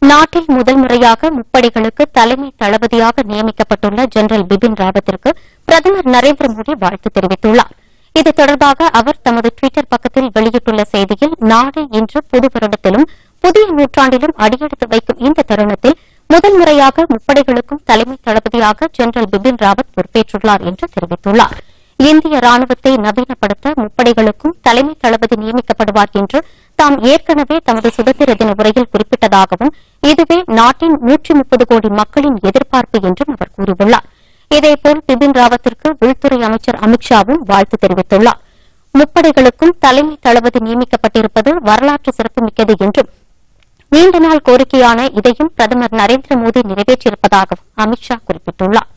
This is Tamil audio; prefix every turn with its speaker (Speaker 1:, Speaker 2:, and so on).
Speaker 1: நாட்டில் முதல் முறையாக முப்படைகளுக்கு தலைமை தளபதியாக நியமிக்கப்பட்டுள்ள ஜெனரல் பிபின் ராவத்திற்கு பிரதமர் நரேந்திர மோடி வாழ்த்து தெரிவித்துள்ளார் இது தொடர்பாக அவர் தமது டுவிட்டர் பக்கத்தில் வெளியிட்டுள்ள செய்தியில் நாடு இன்று புது வருடத்திலும் புதிய நூற்றாண்டிலும் அடியெடுத்து வைக்கும் இந்த தருணத்தில் முதல் முறையாக முப்படைகளுக்கும் தலைமை தளபதியாக ஜெனரல் பிபின் ராவத் பொறுப்பேற்றுள்ளார் என்று தெரிவித்துள்ளார் இந்திய ராணுவத்தை நவீனப்படுத்த முப்படைகளுக்கும் தலைமை தளபதி நியமிக்கப்படுவார் என்று தாம் ஏற்கனவே தமது சுதந்திர தின உரையில் குறிப்பிட்டதாகவும் இதுவே நாட்டின் நூற்றி முப்பது கோடி மக்களின் எதிர்பார்ப்பு என்றும் அவர் கூறியுள்ளார் இதேபோல் பிபின் ராவத்திற்கு உள்துறை அமைச்சர் அமித்ஷாவும் வாழ்த்து தெரிவித்துள்ளார் முப்படைகளுக்கும் தலைமை தளபதி நியமிக்கப்பட்டிருப்பது வரலாற்று சிறப்புமிக்கது என்றும் நீண்ட நாள் கோரிக்கையான இதையும் பிரதமர் நரேந்திர மோடி நிறைவேற்றியிருப்பதாகவும் அமித்ஷா குறிப்பிட்டுள்ளார்